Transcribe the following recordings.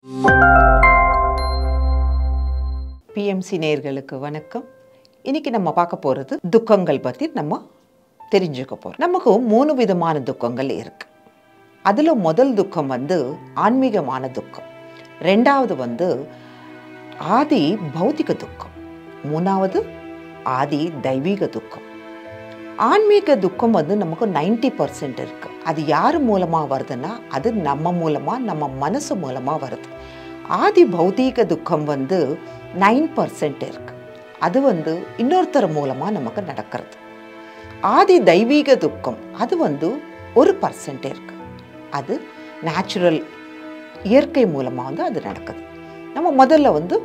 BMC நேயர்களுக்கு வணக்கம் இன்னைக்கு நம்ம பார்க்க போகிறது துக்கங்கள் பற்றி நம்ம தெரிஞ்சுக்க போகிறோம் நமக்கு மூணு விதமான துக்கங்கள் இருக்கு அதில் முதல் துக்கம் வந்து ஆன்மீகமான துக்கம் ரெண்டாவது வந்து ஆதி பௌதிக துக்கம் மூணாவது ஆதி தெய்வீக துக்கம் ஆன்மீக துக்கம் வந்து நமக்கு 90% பர்சன்ட் இருக்கு அது யார் மூலமாக வருதுன்னா அது நம்ம மூலமாக நம்ம மனசு மூலமாக வருது ஆதி பௌதீக துக்கம் வந்து நைன் பர்சன்ட் இருக்கு அது வந்து இன்னொருத்தர் மூலமாக நமக்கு நடக்கிறது ஆதி தெய்வீக துக்கம் அது வந்து ஒரு பர்சன்ட் இருக்கு அது நேச்சுரல் இயற்கை மூலமாக வந்து அது நடக்குது நம்ம முதல்ல வந்து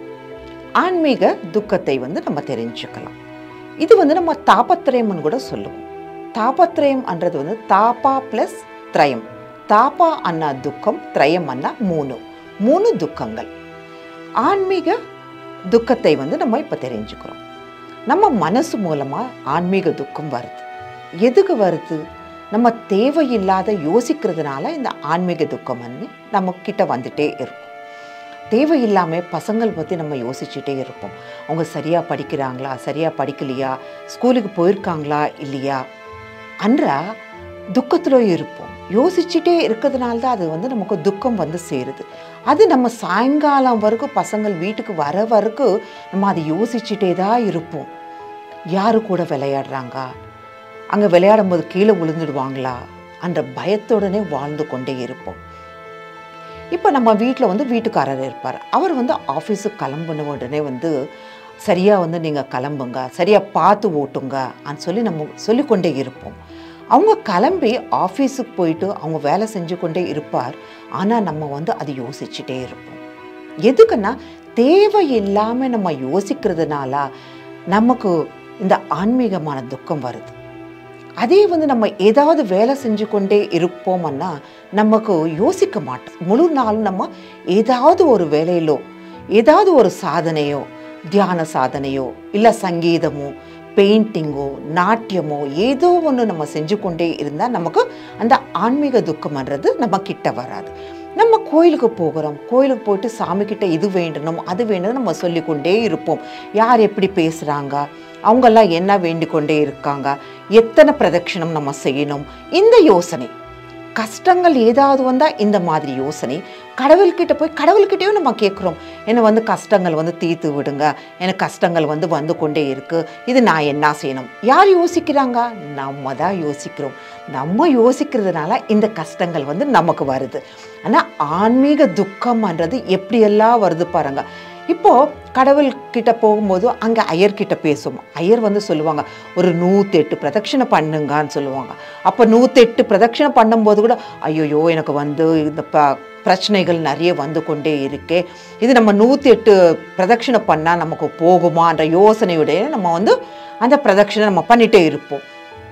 ஆன்மீக துக்கத்தை வந்து நம்ம தெரிஞ்சுக்கலாம் இது வந்து நம்ம தாபத்திரயம்னு கூட சொல்லுவோம் தாபத்திரயம்ன்றது வந்து தாபா ப்ளஸ் திரயம் தாபா அண்ணா துக்கம் திரயம் அண்ணா மூணு மூணு துக்கங்கள் ஆன்மீக துக்கத்தை வந்து நம்ம இப்போ தெரிஞ்சுக்கிறோம் நம்ம மனசு மூலமாக ஆன்மீக துக்கம் வருது எதுக்கு வருது நம்ம தேவையில்லாத யோசிக்கிறதுனால இந்த ஆன்மீக துக்கம் வந்து நம்ம கிட்ட வந்துட்டே இருக்கும் தேவையில்லாமல் பசங்கள் பற்றி நம்ம யோசிச்சுட்டே இருப்போம் அவங்க சரியாக படிக்கிறாங்களா சரியாக படிக்கலையா ஸ்கூலுக்கு போயிருக்காங்களா இல்லையா அன்ற துக்கத்தில் இருப்போம் யோசிச்சுட்டே இருக்கிறதுனால தான் அது வந்து நமக்கு துக்கம் வந்து சேருது அது நம்ம சாயங்காலம் வரைக்கும் பசங்கள் வீட்டுக்கு வர வரைக்கும் நம்ம அதை யோசிச்சுட்டே தான் இருப்போம் யாரு கூட விளையாடுறாங்க அங்கே விளையாடும் போது கீழே விழுந்துடுவாங்களா என்ற பயத்துடனே வாழ்ந்து கொண்டே இருப்போம் இப்போ நம்ம வீட்டில் வந்து வீட்டுக்காரர் இருப்பார் அவர் வந்து ஆஃபீஸுக்கு கிளம்பின உடனே வந்து சரியாக வந்து நீங்கள் கிளம்புங்க சரியாக பார்த்து ஓட்டுங்க அப்படின்னு சொல்லி நம்ம சொல்லிக்கொண்டே இருப்போம் அவங்க கிளம்பி ஆஃபீஸுக்கு போயிட்டு அவங்க வேலை செஞ்சு கொண்டே இருப்பார் ஆனால் நம்ம வந்து அதை யோசிச்சுட்டே இருப்போம் எதுக்குன்னா தேவையில்லாமல் நம்ம யோசிக்கிறதுனால நமக்கு இந்த ஆன்மீகமான துக்கம் வருது அதே வந்து நம்ம ஏதாவது வேலை செஞ்சு கொண்டே இருப்போம்னா நமக்கு யோசிக்க மாட்டோம் முழு நாளும் நம்ம ஏதாவது ஒரு வேலையிலோ ஏதாவது ஒரு சாதனையோ தியான சாதனையோ இல்லை சங்கீதமோ பெயிண்டிங்கோ நாட்டியமோ ஏதோ ஒன்று நம்ம செஞ்சு கொண்டே இருந்தால் நமக்கு அந்த ஆன்மீக துக்கம்ன்றது நம்ம கிட்ட வராது நம்ம கோயிலுக்கு போகிறோம் கோயிலுக்கு போயிட்டு சாமிக்கிட்ட இது வேண்டணும் அது வேண்டணும் நம்ம சொல்லிக்கொண்டே இருப்போம் யார் எப்படி பேசுகிறாங்க அவங்கெல்லாம் என்ன வேண்டிக் கொண்டே இருக்காங்க எத்தனை பிரதட்சணம் நம்ம செய்யணும் இந்த யோசனை கஷ்டங்கள் ஏதாவது வந்தால் இந்த மாதிரி யோசனை கடவுள்கிட்ட போய் கடவுள்கிட்டயும் நம்ம கேட்குறோம் என்னை வந்து கஷ்டங்கள் வந்து தீர்த்து விடுங்க எனக்கு கஷ்டங்கள் வந்து வந்து கொண்டே இருக்கு இது நான் என்ன செய்யணும் யார் யோசிக்கிறாங்க நம்ம தான் யோசிக்கிறோம் நம்ம யோசிக்கிறதுனால இந்த கஷ்டங்கள் வந்து நமக்கு வருது ஆனால் ஆன்மீக துக்கம்ன்றது எப்படியெல்லாம் வருது பாருங்க இப்போ கடவுள் கிட்ட போகும்போது அங்கே ஐயர்கிட்ட பேசும் ஐயர் வந்து சொல்லுவாங்க ஒரு நூற்றெட்டு பிரதட்சணை பண்ணுங்கன்னு சொல்லுவாங்க அப்போ நூற்றெட்டு பிரதட்சணை பண்ணும்போது கூட ஐயோயோ எனக்கு வந்து இந்த ப பிரச்சனைகள் நிறைய வந்து கொண்டே இருக்கே இது நம்ம நூற்றி எட்டு பிரதட்சணை பண்ணால் நமக்கு போகுமான்ற யோசனையுடைய நம்ம வந்து அந்த பிரதட்சணை நம்ம பண்ணிகிட்டே இருப்போம்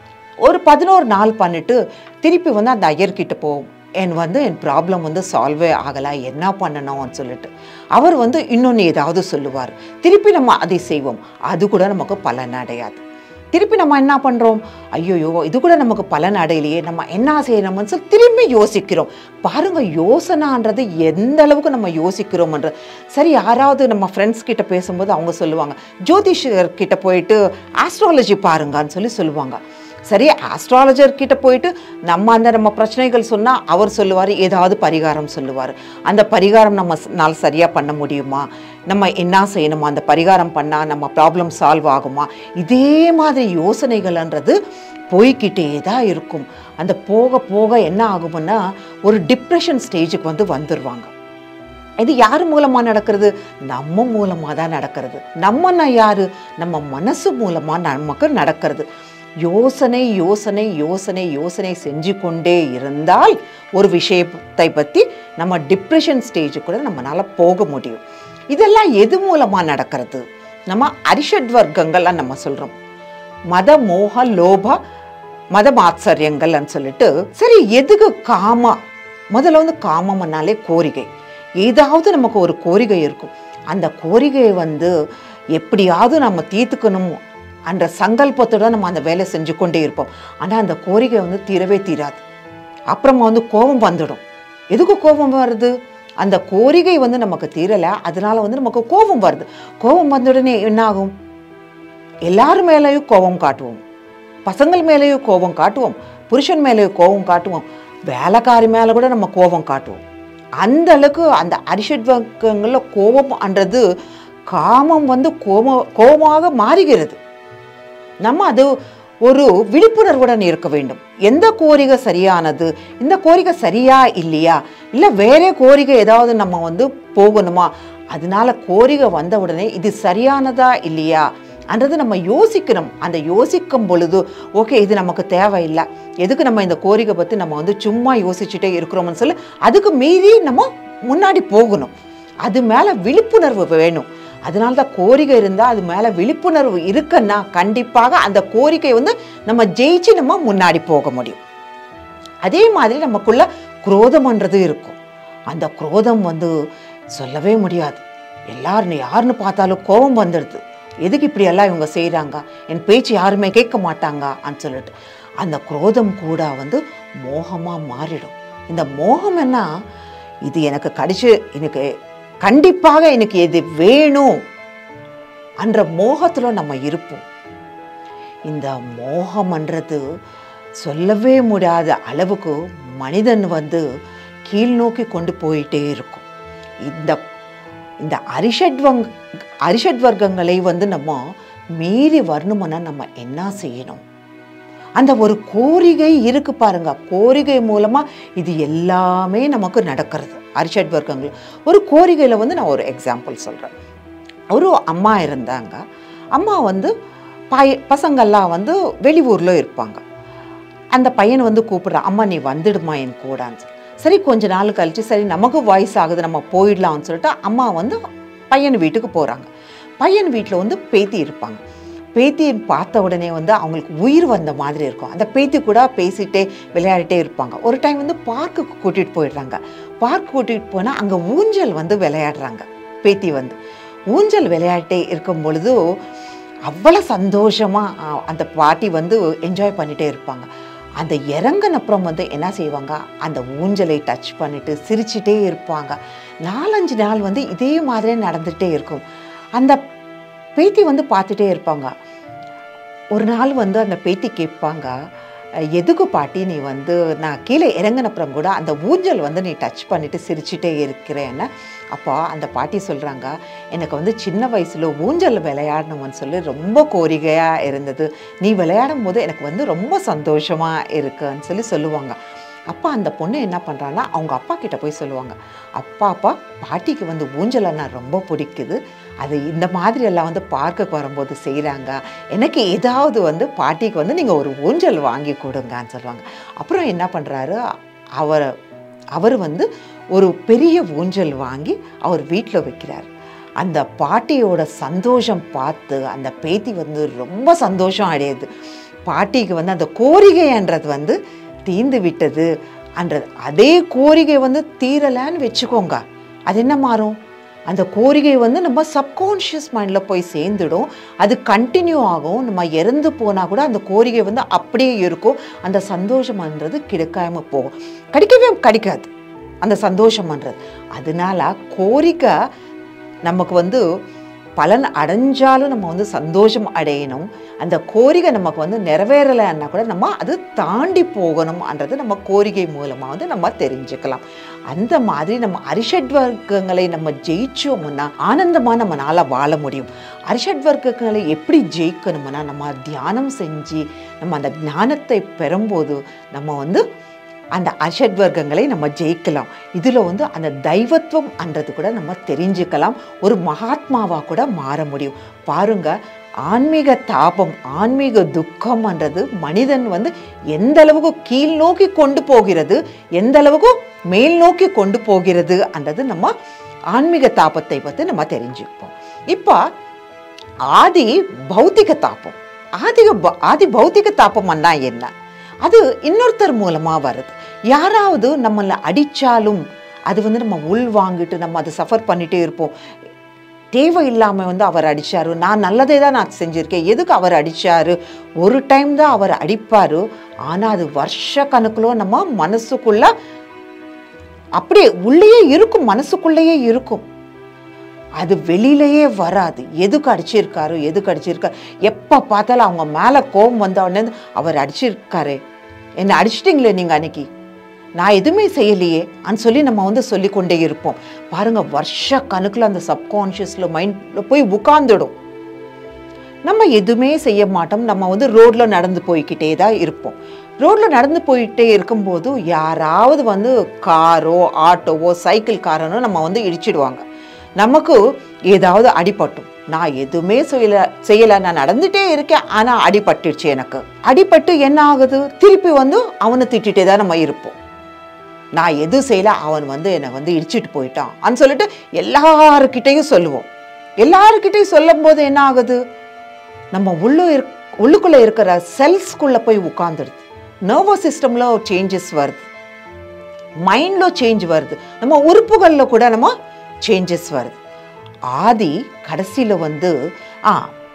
ஒரு பதினோரு நாள் பண்ணிட்டு திருப்பி வந்து அந்த ஐயர்கிட்ட போவோம் என் வந்து என் ப்ராப்ளம் வந்து சால்வே ஆகலை என்ன பண்ணணும்னு சொல்லிட்டு அவர் வந்து இன்னொன்று ஏதாவது சொல்லுவார் திருப்பி நம்ம அதை செய்வோம் அது கூட நமக்கு பலன் அடையாது திருப்பி நம்ம என்ன பண்ணுறோம் ஐயோயோ இது கூட நமக்கு பலன் அடையலையே நம்ம என்ன செய்யணும்னு சொல்லி திரும்பி யோசிக்கிறோம் பாருங்க யோசனான்றது எந்த அளவுக்கு நம்ம யோசிக்கிறோம்ன்ற சரி யாராவது நம்ம ஃப்ரெண்ட்ஸ் கிட்ட பேசும்போது அவங்க சொல்லுவாங்க ஜோதிஷர் கிட்ட போயிட்டு ஆஸ்ட்ராலஜி பாருங்கன்னு சொல்லி சொல்லுவாங்க சரி ஆஸ்ட்ராலஜர் கிட்ட போயிட்டு நம்ம அந்த நம்ம பிரச்சனைகள் சொன்னால் அவர் சொல்லுவார் ஏதாவது பரிகாரம் சொல்லுவார் அந்த பரிகாரம் நம்ம நாள் சரியாக பண்ண முடியுமா நம்ம என்ன செய்யணுமா அந்த பரிகாரம் பண்ணால் நம்ம ப்ராப்ளம் சால்வ் ஆகுமா இதே மாதிரி யோசனைகள்ன்றது போய்கிட்டே தான் இருக்கும் அந்த போக போக என்ன ஆகும்னா ஒரு டிப்ரெஷன் ஸ்டேஜுக்கு வந்து வந்துடுவாங்க இது யார் மூலமாக நடக்கிறது நம்ம மூலமாக தான் நடக்கிறது நம்மன்னா யாரு நம்ம மனசு மூலமாக நமக்கு நடக்கிறது யோசனை யோசனை யோசனை யோசனை செஞ்சு கொண்டே இருந்தால் ஒரு விஷயத்தை பற்றி நம்ம டிப்ரெஷன் ஸ்டேஜு கூட நம்மளால் போக முடியும் இதெல்லாம் எது மூலமாக நடக்கிறது நம்ம அரிஷட் வர்க்கங்கள்லாம் நம்ம சொல்கிறோம் மத மோக லோப மத மாத்சரியங்கள்னு சொல்லிட்டு சரி எதுக்கு காமா முதல்ல வந்து காமம்னாலே கோரிக்கை ஏதாவது நமக்கு ஒரு கோரிக்கை இருக்கும் அந்த கோரிக்கையை வந்து எப்படியாவது நம்ம தீர்த்துக்கணும் என்ற சங்கல்பத்தோட நம்ம அந்த வேலை செஞ்சு கொண்டே இருப்போம் ஆனால் அந்த கோரிக்கை வந்து தீரவே தீராது அப்புறமா வந்து கோபம் வந்துடும் எதுக்கு கோபம் வருது அந்த கோரிக்கை வந்து நமக்கு தீரலை அதனால வந்து நமக்கு கோபம் வருது கோபம் வந்த உடனே என்ன ஆகும் எல்லார் மேலேயும் கோபம் காட்டுவோம் பசங்கள் மேலேயும் கோபம் காட்டுவோம் புருஷன் மேலேயும் கோபம் காட்டுவோம் வேலைக்காரி மேலே கூட நம்ம கோபம் காட்டுவோம் அந்த அளவுக்கு அந்த அரிஷட்வர்க்கங்களில் கோபம்ன்றது காமம் வந்து கோப கோபமாக மாறுகிறது நம்ம அது ஒரு விழிப்புணர்வுடன் இருக்க வேண்டும் எந்த கோரிக்கை சரியானது இந்த கோரிக்கை சரியா இல்லையா இல்லை வேற கோரிக்கை ஏதாவது நம்ம வந்து போகணுமா அதனால கோரிக்கை வந்த உடனே இது சரியானதா இல்லையா அன்றது நம்ம யோசிக்கணும் அந்த யோசிக்கும் பொழுது ஓகே இது நமக்கு தேவையில்லை எதுக்கு நம்ம இந்த கோரிக்கை பற்றி நம்ம வந்து சும்மா யோசிச்சுட்டே இருக்கிறோம்னு சொல்லி அதுக்கு மீறி நம்ம முன்னாடி போகணும் அது மேலே விழிப்புணர்வு வேணும் அதனால தான் கோரிக்கை இருந்தால் அது மேலே விழிப்புணர்வு இருக்குன்னா கண்டிப்பாக அந்த கோரிக்கை வந்து நம்ம ஜெயிச்சு நம்ம முன்னாடி போக முடியும் அதே மாதிரி நமக்குள்ள குரோதம்ன்றது இருக்கும் அந்த குரோதம் வந்து சொல்லவே முடியாது எல்லாரும் யாருன்னு பார்த்தாலும் கோபம் வந்துடுது எதுக்கு இப்படி எல்லாம் இவங்க செய்கிறாங்க என் பேச்சு யாருமே கேட்க மாட்டாங்கன்னு சொல்லிட்டு அந்த குரோதம் கூட வந்து மோகமாக மாறிடும் இந்த மோகம் என்ன இது எனக்கு கடிச்சு எனக்கு கண்டிப்பாக எனக்கு எது வேணும் என்ற மோகத்தில் நம்ம இருப்போம் இந்த மோகம்ன்றது சொல்லவே முடியாத அளவுக்கு மனிதன் வந்து கீழ் நோக்கி கொண்டு போயிட்டே இருக்கும் இந்த இந்த அரிஷட்வங் அரிஷட் வர்க்கங்களை வந்து நம்ம மீறி வரணும்னா நம்ம என்ன செய்யணும் அந்த ஒரு கோரிக்கை இருக்கு பாருங்க கோரிக்கை மூலமா இது எல்லாமே நமக்கு நடக்கிறது அரிஷட் வர்க்கங்கள் ஒரு கோரிக்கையில் வந்து நான் ஒரு எக்ஸாம்பிள் சொல்கிறேன் ஒரு அம்மா இருந்தாங்க அம்மா வந்து பய பசங்கள்லாம் வந்து வெளியூரில் இருப்பாங்க அந்த பையன் வந்து கூப்பிடுறான் அம்மா நீ வந்துடுமா என் கூடான்னு சொல்லி. சரி கொஞ்ச நாள் கழிச்சு சரி நமக்கு வாய்ஸ் ஆகுது நம்ம போயிடலாம்னு சொல்லிட்டு அம்மா வந்து பையன் வீட்டுக்கு போகிறாங்க பையன் வீட்டில் வந்து பேத்தி இருப்பாங்க பேத்தியை பார்த்த உடனே வந்து அவங்களுக்கு உயிர் வந்த மாதிரி இருக்கும் அந்த பேத்தி கூட பேசிட்டே விளையாடிட்டே இருப்பாங்க ஒரு டைம் வந்து பார்க்குக்கு கூட்டிகிட்டு போயிடுறாங்க பார்க் கூட்டிகிட்டு போனால் அங்கே ஊஞ்சல் வந்து விளையாடுறாங்க பேத்தி வந்து ஊஞ்சல் விளையாடிட்டே இருக்கும் பொழுது அவ்வளோ சந்தோஷமாக அந்த பாட்டி வந்து என்ஜாய் பண்ணிகிட்டே இருப்பாங்க அந்த இறங்கின அப்புறம் வந்து என்ன செய்வாங்க அந்த ஊஞ்சலை டச் பண்ணிட்டு சிரிச்சிட்டே இருப்பாங்க நாலஞ்சு நாள் வந்து இதே மாதிரியே நடந்துகிட்டே இருக்கும் அந்த பேத்தி வந்து பார்த்துட்டே இருப்பாங்க ஒரு நாள் வந்து அந்த பேத்தி கேட்பாங்க "அஹ், எதுக்கு பாட்டி நீ வந்து நான் கீழே இறங்கினப்புறம் கூட அந்த ஊஞ்சல் வந்து நீ டச் பண்ணிட்டு சிரிச்சிட்டே இருக்கிறேன்னு அப்போ அந்த பாட்டி சொல்கிறாங்க எனக்கு வந்து சின்ன வயசில் ஊஞ்சல் விளையாடணும்னு சொல்லி ரொம்ப கோரிக்கையாக இருந்தது நீ விளையாடும் போது எனக்கு வந்து ரொம்ப சந்தோஷமாக இருக்குன்னு சொல்லி சொல்லுவாங்க அப்பா அந்த பொண்ணு என்ன பண்ணுறான்னா அவங்க அப்பா கிட்ட போய் சொல்லுவாங்க அப்பா அப்பா பாட்டிக்கு வந்து ஊஞ்சலைன்னா ரொம்ப பிடிக்குது அது இந்த மாதிரி எல்லாம் வந்து பார்க்குக்கு வரும்போது செய்கிறாங்க எனக்கு ஏதாவது வந்து பாட்டிக்கு வந்து நீங்கள் ஒரு ஊஞ்சல் வாங்கி கொடுங்கன்னு சொல்லுவாங்க அப்புறம் என்ன பண்ணுறாரு அவர் அவர் வந்து ஒரு பெரிய ஊஞ்சல் வாங்கி அவர் வீட்டில் வைக்கிறார் அந்த பாட்டியோட சந்தோஷம் பார்த்து அந்த பேத்தி வந்து ரொம்ப சந்தோஷம் அடையுது பாட்டிக்கு வந்து அந்த கோரிக்கைன்றது வந்து தீர்ந்து விட்டது அன்றது அதே கோரிக்கை வந்து தீரலைன்னு வச்சுக்கோங்க அது என்ன மாறும் அந்த கோரிக்கை வந்து நம்ம சப்கான்ஷியஸ் மைண்டில் போய் சேர்ந்துடும் அது கண்டினியூ ஆகும் நம்ம இறந்து போனால் கூட அந்த கோரிக்கை வந்து அப்படியே இருக்கும் அந்த சந்தோஷம்ன்றது கிடைக்காம போகும் கிடைக்கவே கிடைக்காது அந்த சந்தோஷம்ன்றது அதனால கோரிக்கை நமக்கு வந்து பலன் அடைஞ்சாலும் நம்ம வந்து சந்தோஷம் அடையணும் அந்த கோரிக்கை நமக்கு வந்து நிறைவேறலைன்னா கூட நம்ம அது தாண்டி போகணும்ன்றது நம்ம கோரிக்கை மூலமாக வந்து நம்ம தெரிஞ்சுக்கலாம் அந்த மாதிரி நம்ம அரிஷட் வர்க்கங்களை நம்ம ஜெயிச்சோம்னா ஆனந்தமாக நம்மளால வாழ முடியும் அரிஷட் வர்க்கங்களை எப்படி ஜெயிக்கணும்னா நம்ம தியானம் செஞ்சு நம்ம அந்த ஞானத்தை பெறும்போது நம்ம வந்து அந்த அஷட் வர்க்கங்களை நம்ம ஜெயிக்கலாம் இதில் வந்து அந்த தெய்வத்துவம் அன்றது கூட நம்ம தெரிஞ்சுக்கலாம் ஒரு மகாத்மாவாக கூட மாற முடியும் பாருங்க ஆன்மீக தாபம் ஆன்மீக துக்கம்ன்றது மனிதன் வந்து எந்த அளவுக்கு கீழ் நோக்கி கொண்டு போகிறது எந்த அளவுக்கு மேல் நோக்கி கொண்டு போகிறது அன்றது நம்ம ஆன்மீக தாபத்தை பற்றி நம்ம தெரிஞ்சுப்போம் இப்போ ஆதி பௌத்திக தாபம் ஆதிக ப- ஆதி பௌத்திக தாபம்னா என்ன அது இன்னொருத்தர் மூலமா வருது யாராவது நம்மளை அடிச்சாலும் அது வந்து நம்ம உள் வாங்கிட்டு நம்ம அதை சஃபர் பண்ணிட்டே இருப்போம் தேவையில்லாமல் வந்து அவர் அடிச்சாரு நான் நல்லதே தான் நான் செஞ்சுருக்கேன் எதுக்கு அவர் அடிச்சாரு ஒரு டைம் தான் அவர் அடிப்பார் ஆனால் அது வருஷ கணக்குல நம்ம மனசுக்குள்ள அப்படியே உள்ளேயே இருக்கும் மனசுக்குள்ளேயே இருக்கும் அது வெளியிலேயே வராது எதுக்கு அடிச்சிருக்காரு எதுக்கு அடிச்சிருக்காரு எப்போ பார்த்தாலும் அவங்க மேலே கோபம் வந்த உடனே அவர் அடிச்சிருக்காரு என்னை அடிச்சிட்டிங்களே நீங்கள் அன்னைக்கு நான் எதுவுமே செய்யலையே அன்னு சொல்லி நம்ம வந்து சொல்லி கொண்டே இருப்போம் பாருங்க வருஷ கணக்கில் அந்த சப்கான்ஷியஸில் மைண்டில் போய் உட்கார்ந்துடும் நம்ம எதுவுமே செய்ய மாட்டோம் நம்ம வந்து ரோட்டில் நடந்து போய்க்கிட்டே தான் இருப்போம் ரோட்டில் நடந்து போயிட்டே இருக்கும்போது யாராவது வந்து காரோ ஆட்டோவோ சைக்கிள் காரனோ நம்ம வந்து இடிச்சிடுவாங்க நமக்கு ஏதாவது அடிபட்டும் நான் எதுவுமே செய்யல செய்யலை நான் நடந்துட்டே இருக்கேன் ஆனால் அடிபட்டுடுச்சு எனக்கு அடிபட்டு என்ன ஆகுது திருப்பி வந்து அவனை திட்டிகிட்டே தான் நம்ம இருப்போம் நான் எது செய்யல அவன் வந்து என்னை வந்து இடிச்சிட்டு போயிட்டான் அப்படின்னு சொல்லிட்டு எல்லாருக்கிட்டையும் சொல்லுவோம் எல்லாருக்கிட்டையும் சொல்லும் போது என்ன ஆகுது நம்ம உள்ளு இருக் உள்ளுக்குள்ளே இருக்கிற செல்ஸ்குள்ளே போய் உட்காந்துடுது நர்வஸ் சிஸ்டமில் சேஞ்சஸ் வருது மைண்டில் சேஞ்ச் வருது நம்ம உறுப்புகளில் கூட நம்ம சேஞ்சஸ் வருது ஆதி கடைசியில் வந்து ஆ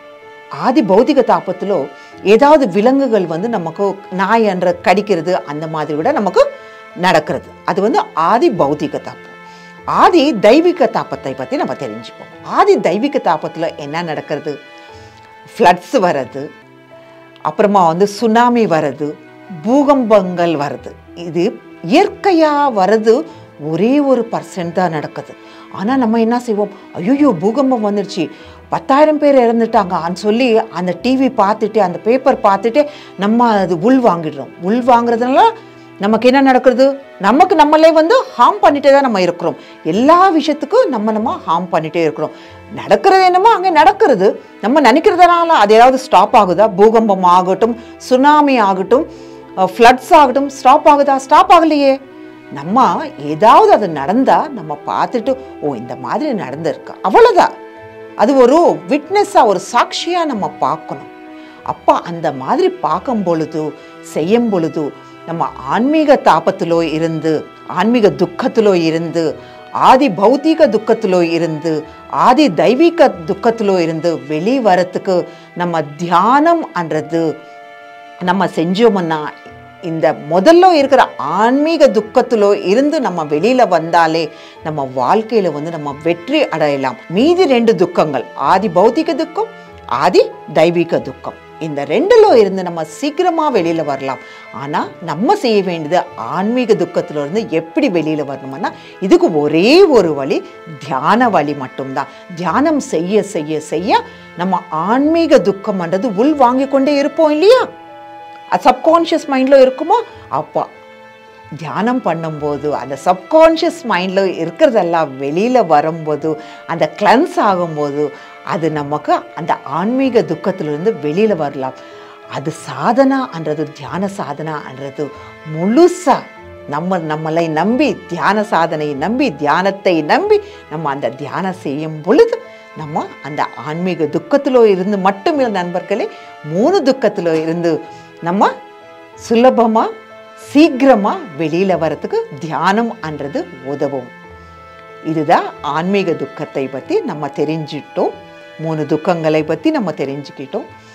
ஆதி பௌதிக தாப்பத்தில் ஏதாவது விலங்குகள் வந்து நமக்கு நாய் என்ற கடிக்கிறது அந்த மாதிரி கூட நமக்கு நடக்கிறது அது வந்து ஆதி பௌதிக தாப்பம் ஆதி தெய்வீக தாப்பத்தை பற்றி நம்ம தெரிஞ்சுப்போம் ஆதி தெய்வீக தாப்பத்தில் என்ன நடக்கிறது ஃப்ளட்ஸ் வர்றது அப்புறமா வந்து சுனாமி வர்றது பூகம்பங்கள் வருது இது இயற்கையாக வர்றது ஒரே ஒரு பர்சன்ட் தான் நடக்குது ஆனால் நம்ம என்ன செய்வோம் ஐயோ பூகம்பம் வந்துடுச்சு பத்தாயிரம் பேர் இறந்துட்டாங்கன்னு சொல்லி அந்த டிவி பார்த்துட்டு அந்த பேப்பர் பார்த்துட்டு நம்ம அது உள் வாங்கிடுறோம் உள் வாங்குறதுனால நமக்கு என்ன நடக்கிறது நமக்கு நம்மளே வந்து ஹார்ம் பண்ணிட்டே தான் நம்ம இருக்கிறோம் எல்லா விஷயத்துக்கும் நம்ம நம்ம ஹார்ம் பண்ணிட்டே இருக்கிறோம் நடக்கிறது என்னமோ அங்கே நடக்கிறது நம்ம நினைக்கிறதுனால அது ஏதாவது ஸ்டாப் ஆகுதா பூகம்பம் ஆகட்டும் சுனாமி ஆகட்டும் ஃப்ளட்ஸ் ஆகட்டும் ஸ்டாப் ஆகுதா ஸ்டாப் ஆகலையே நம்ம ஏதாவது அது நடந்தா நம்ம பார்த்துட்டு ஓ இந்த மாதிரி நடந்திருக்கு அவ்வளோதான் அது ஒரு விட்னஸாக ஒரு சாட்சியாக நம்ம பார்க்கணும் அப்போ அந்த மாதிரி பார்க்கும் பொழுது செய்யும் பொழுது நம்ம ஆன்மீக தாபத்திலோ இருந்து ஆன்மீக துக்கத்திலோ இருந்து ஆதி பௌத்திக துக்கத்திலோ இருந்து ஆதி தெய்வீக துக்கத்திலோ இருந்து வெளி வரத்துக்கு நம்ம தியானம் அன்றது நம்ம செஞ்சோம்னா இந்த முதல்ல இருக்கிற ஆன்மீக துக்கத்திலோ இருந்து நம்ம வெளியில வந்தாலே நம்ம வாழ்க்கையில வந்து நம்ம வெற்றி அடையலாம் மீதி ரெண்டு துக்கங்கள் ஆதி பௌத்திக துக்கம் ஆதி தெய்வீக துக்கம் இந்த ரெண்டுல இருந்து நம்ம சீக்கிரமா வெளியில வரலாம் ஆனா நம்ம செய்ய வேண்டியது ஆன்மீக துக்கத்துல இருந்து எப்படி வெளியில வரணும்னா இதுக்கு ஒரே ஒரு வழி தியான வழி மட்டும்தான் தியானம் செய்ய செய்ய செய்ய நம்ம ஆன்மீக துக்கம்ன்றது உள் வாங்கி கொண்டே இருப்போம் இல்லையா சப்கான்ஷியஸ் மைண்டில் இருக்குமோ அப்போ தியானம் பண்ணும்போது அந்த சப்கான்ஷியஸ் மைண்டில் இருக்கிறதெல்லாம் வெளியில் வரும்போது அந்த கிளன்ஸ் ஆகும்போது அது நமக்கு அந்த ஆன்மீக துக்கத்திலிருந்து வெளியில் வரலாம் அது சாதனான்றது தியான சாதனான்றது முழுசாக நம்ம நம்மளை நம்பி தியான சாதனையை நம்பி தியானத்தை நம்பி நம்ம அந்த தியானம் செய்யும் பொழுது நம்ம அந்த ஆன்மீக துக்கத்திலோ இருந்து மட்டுமே நண்பர்களே மூணு துக்கத்திலோ இருந்து நம்ம சுலபமாக சீக்கிரமாக வெளியில் வரத்துக்கு தியானம் அன்றது உதவும் இதுதான் ஆன்மீக துக்கத்தை பற்றி நம்ம தெரிஞ்சிட்டோம் மூணு துக்கங்களை பற்றி நம்ம தெரிஞ்சுக்கிட்டோம்